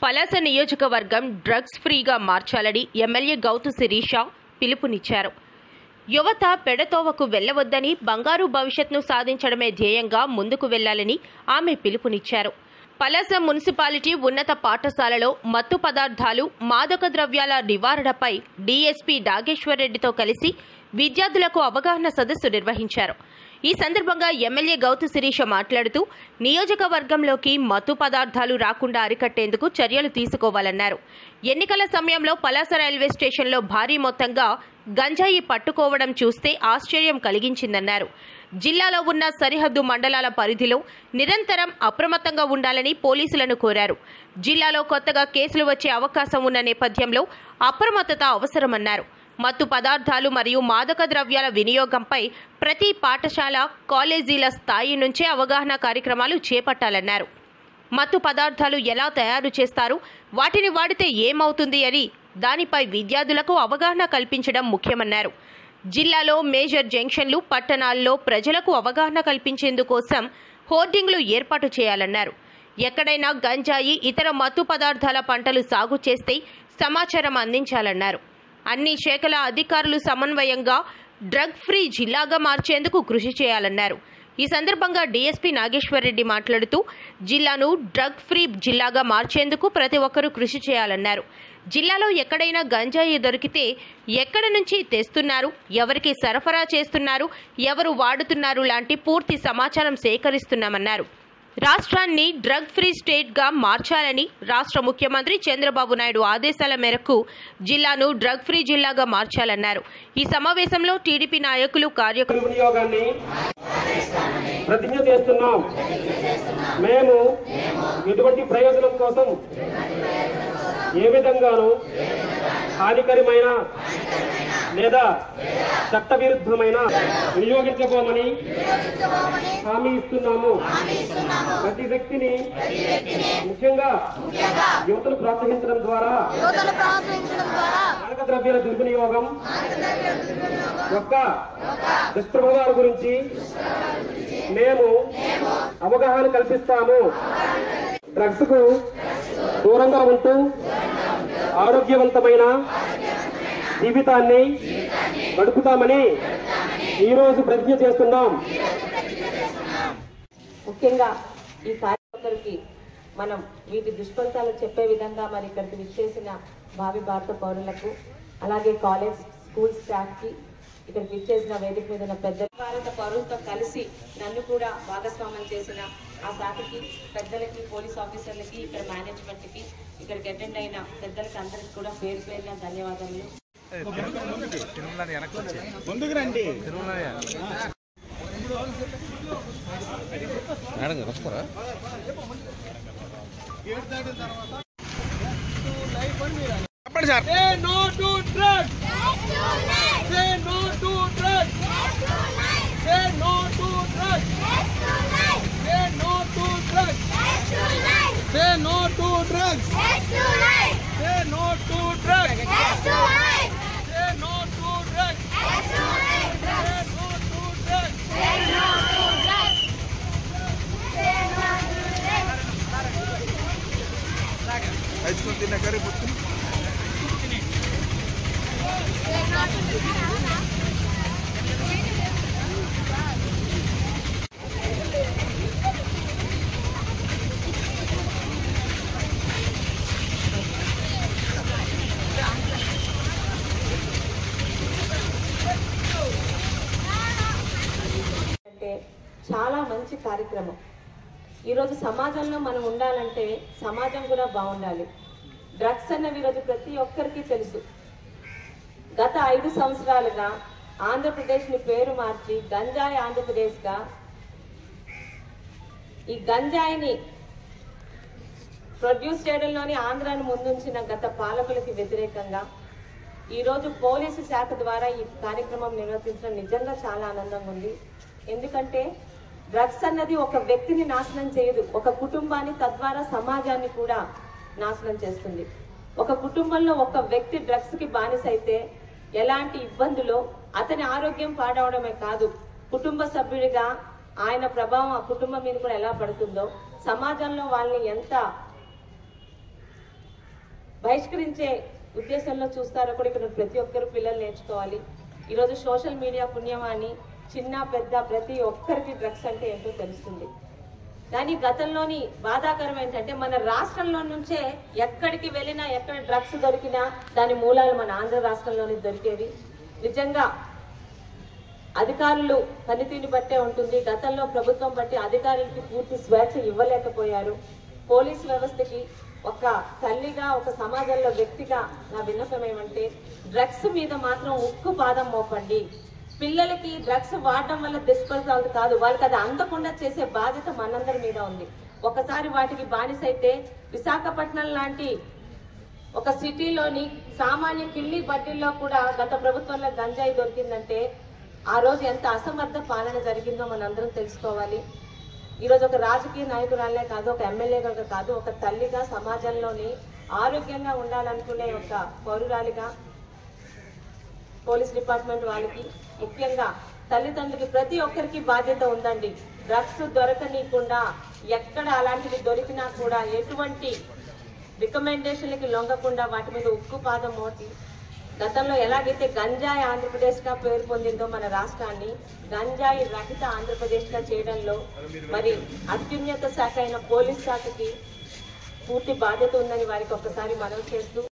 పలాస నియోజకవర్గం డ్రగ్స్ ఫ్రీగా మార్చాలని ఎమ్మెల్యే గౌతు శిరీష పిలుపునిచ్చారు యువత పెడతోవకు వెళ్లవద్దని బంగారు భవిష్యత్ను సాధించడమే ధ్యేయంగా ముందుకు వెళ్లాలని ఆమె పిలుపునిచ్చారు పలాస మున్సిపాలిటీ ఉన్నత పాఠశాలలో మత్తు పదార్థాలు మాదక ద్రవ్యాల నివారణపై డీఎస్పీ నాగేశ్వరరెడ్డితో కలిసి విద్యార్థులకు అవగాహన సదస్సు నిర్వహించారు ఈ సందర్భంగా ఎమ్మెల్యే గౌతు శిరీష మాట్లాడుతూ నియోజకవర్గంలోకి మత్తు పదార్థాలు రాకుండా అరికట్టేందుకు చర్యలు తీసుకోవాలన్నారు ఎన్నికల సమయంలో పలాస రైల్వే స్టేషన్లో భారీ మొత్తంగా గంజాయి పట్టుకోవడం చూస్తే ఆశ్చర్యం కలిగించిందన్నారు జిల్లాలో ఉన్న సరిహద్దు మండలాల పరిధిలో నిరంతరం అప్రమత్తంగా ఉండాలని పోలీసులను కోరారు జిల్లాలో కొత్తగా కేసులు వచ్చే అవకాశం ఉన్న నేపథ్యంలో అప్రమత్తత అవసరమన్నారు మత్తు పదార్థాలు మరియు మాదక ద్రవ్యాల వినియోగంపై ప్రతి పాఠశాల కాలేజీల స్థాయి నుంచే అవగాహన కార్యక్రమాలు చేపట్టాలన్నారు మత్తు పదార్థాలు ఎలా తయారు చేస్తారు వాటిని వాడితే ఏమవుతుంది అని దానిపై విద్యార్థులకు అవగాహన కల్పించడం ముఖ్యమన్నారు జిల్లాలో మేజర్ జంక్షన్లు పట్టణాల్లో ప్రజలకు అవగాహన కల్పించేందుకోసం హోర్డింగ్లు ఏర్పాటు చేయాలన్నారు ఎక్కడైనా గంజాయి ఇతర మత్తు పదార్థాల పంటలు సాగు చేస్తే సమాచారం అందించాలన్నారు అన్ని శాఖల అధికారులు సమన్వయంగా డ్రగ్ ఫ్రీ జిల్లాగా మార్చేందుకు కృషి చేయాలన్నారు ఈ సందర్భంగా డీఎస్పీ నాగేశ్వరరెడ్డి మాట్లాడుతూ జిల్లాను డ్రగ్ ఫ్రీ జిల్లాగా మార్చేందుకు ప్రతి ఒక్కరూ కృషి చేయాలన్నారు జిల్లాలో ఎక్కడైనా గంజాయి దొరికితే ఎక్కడ నుంచి తెస్తున్నారు ఎవరికి సరఫరా చేస్తున్నారు ఎవరు వాడుతున్నారు లాంటి పూర్తి సమాచారం సేకరిస్తున్నామన్నారు రాష్ట్రాన్ని డ్రగ్ ఫ్రీ స్టేట్గా మార్చాలని రాష్ట్ర ముఖ్యమంత్రి చంద్రబాబు నాయుడు ఆదేశాల మేరకు జిల్లాను డ్రగ్ ఫ్రీ జిల్లాగా మార్చాలన్నారు ఈ సమావేశంలో టీడీపీ నాయకులు కార్యకర్తలు వినియోగాన్ని ప్రతిజ్ఞ చేస్తున్నాం మేము ఎటువంటి ప్రయోజనం కోసం ఏ విధంగానూ హానికరమైన లేదా చట్టవిరుద్ధమైన వినియోగించబోమని హామీ ఇస్తున్నాము ప్రతి వ్యక్తిని ముఖ్యంగా యువతను ప్రోత్సహించడం ద్వారా యువతను ప్రోత్సహించడం ద్వారా మాదక ద్రవ్యాల దుర్వినియోగం యొక్క దుష్ప్రభావాల గురించి మేము అవగాహన కల్పిస్తాము డ్రగ్స్ కు దూరంగా ఉంటూ ఆరోగ్యవంతమైన జీవితాన్ని గడుపుతామని ఈరోజు ప్రతిజ్ఞ చేస్తున్నాం ముఖ్యంగా ఈ కార్యక్రమానికి మనం వీటి దుష్ఫలితాలు చెప్పే విధంగా మరి ఇక్కడికి విచ్చేసిన భావి భారత పౌరులకు అలాగే కాలేజ్ స్కూల్ స్టాఫ్కి ఇక్కడికి విచ్చేసిన వేదిక మీద ఉన్న పెద్ద భారత పౌరులతో కలిసి నన్ను కూడా భాగస్వామ్యం చేసిన ఆ శాఖకి పెద్దలకి పోలీస్ ఆఫీసర్లకి ఇక్కడ మేనేజ్మెంట్కి ఇక్కడికి అటెండ్ అయిన పెద్దలకి అందరికి కూడా పేరు పేరున ధన్యవాదాలు Say no to drugs. Say no to drugs. Say no to drugs. Say no to drugs. Say no to drugs. Say no to drugs. Say no to drugs. Say no to drugs. ಹಚ್ಕೊಂಡು ತಿನ್ನಕ್ಕಾರೆ ಗೊತ್ತು అంటే చాలా మంచి కార్యక్రమం ఈరోజు సమాజంలో మనం ఉండాలంటే సమాజం కూడా బాగుండాలి డ్రగ్స్ అన్నవి ఈరోజు ప్రతి ఒక్కరికి తెలుసు గత ఐదు సంవత్సరాలుగా ఆంధ్రప్రదేశ్ని పేరు మార్చి గంజాయి ఆంధ్రప్రదేశ్గా ఈ గంజాయిని ప్రొడ్యూస్ చేయడంలోని ఆంధ్రాను ముందుంచిన గత పాలకులకి వ్యతిరేకంగా ఈరోజు పోలీసు శాఖ ద్వారా ఈ కార్యక్రమం నిర్వర్తించడం నిజంగా చాలా ఆనందంగా ఉంది ఎందుకంటే డ్రగ్స్ అన్నది ఒక వ్యక్తిని నాశనం చేయదు ఒక కుటుంబాన్ని తద్వారా సమాజాన్ని కూడా నాశనం చేస్తుంది ఒక కుటుంబంలో ఒక వ్యక్తి డ్రగ్స్ కి బానిస అయితే ఎలాంటి ఇబ్బందులు అతని ఆరోగ్యం పాడవడమే కాదు కుటుంబ సభ్యుడిగా ఆయన ప్రభావం ఆ కుటుంబం మీద కూడా ఎలా పడుతుందో సమాజంలో వాళ్ళని ఎంత బహిష్కరించే ఉద్దేశంలో చూస్తారో కూడా ఇక్కడ ప్రతి ఒక్కరు పిల్లలు నేర్చుకోవాలి ఈరోజు సోషల్ మీడియా పుణ్యమాని చిన్న పెద్ద ప్రతి ఒక్కరికి డ్రగ్స్ అంటే ఏంటో తెలుస్తుంది కానీ గతంలోని బాధాకరం ఏంటంటే మన రాష్ట్రంలో నుంచే ఎక్కడికి వెళ్ళినా ఎక్కడ డ్రగ్స్ దొరికినా దాని మూలాలు మన ఆంధ్ర రాష్ట్రంలోనే దొరికేవి నిజంగా అధికారులు పనితీరుని బట్టే ఉంటుంది గతంలో ప్రభుత్వం బట్టి అధికారులకి పూర్తి స్వేచ్ఛ ఇవ్వలేకపోయారు పోలీస్ వ్యవస్థకి ఒక తల్లిగా ఒక సమాజంలో వ్యక్తిగా నా విన్నపం ఏమంటే డ్రగ్స్ మీద మాత్రం ఉక్కు పాదం మోపండి పిల్లలకి డ్రగ్స్ వాడడం వల్ల దుష్ఫలితాలు కాదు వాళ్ళకి అది అందకుండా చేసే బాధ్యత మనందరి మీద ఉంది ఒకసారి వాటికి బానిసైతే విశాఖపట్నం లాంటి ఒక సిటీలోని సామాన్య కిల్లి బడ్డీల్లో కూడా గత ప్రభుత్వంలో గంజాయి దొరికిందంటే ఆ రోజు ఎంత అసమర్థ పాలన జరిగిందో మనందరం తెలుసుకోవాలి ఈరోజు ఒక రాజకీయ నాయకురాలే కాదు ఒక ఎమ్మెల్యేగా కాదు ఒక తల్లిగా సమాజంలోని ఆరోగ్యంగా ఉండాలనుకునే ఒక పౌరురాలిగా పోలీస్ డిపార్ట్మెంట్ వాళ్ళకి ముఖ్యంగా తల్లిదండ్రులకి ప్రతి ఒక్కరికి బాధ్యత ఉందండి డ్రగ్స్ దొరకనీయకుండా ఎక్కడ అలాంటివి దొరికినా కూడా ఎటువంటి రికమెండేషన్లకి లొంగకుండా వాటి మీద ఉక్కు పాదం మోటి గతంలో ఎలాగైతే గంజాయి ఆంధ్రప్రదేశ్ గా పేరు పొందిందో మన రాష్ట్రాన్ని గంజాయి రహిత ఆంధ్రప్రదేశ్ గా చేయడంలో మరి అత్యున్నత శాఖ అయిన పోలీస్ శాఖకి పూర్తి బాధ్యత ఉందని వారికి ఒక్కసారి మనవి చేస్తూ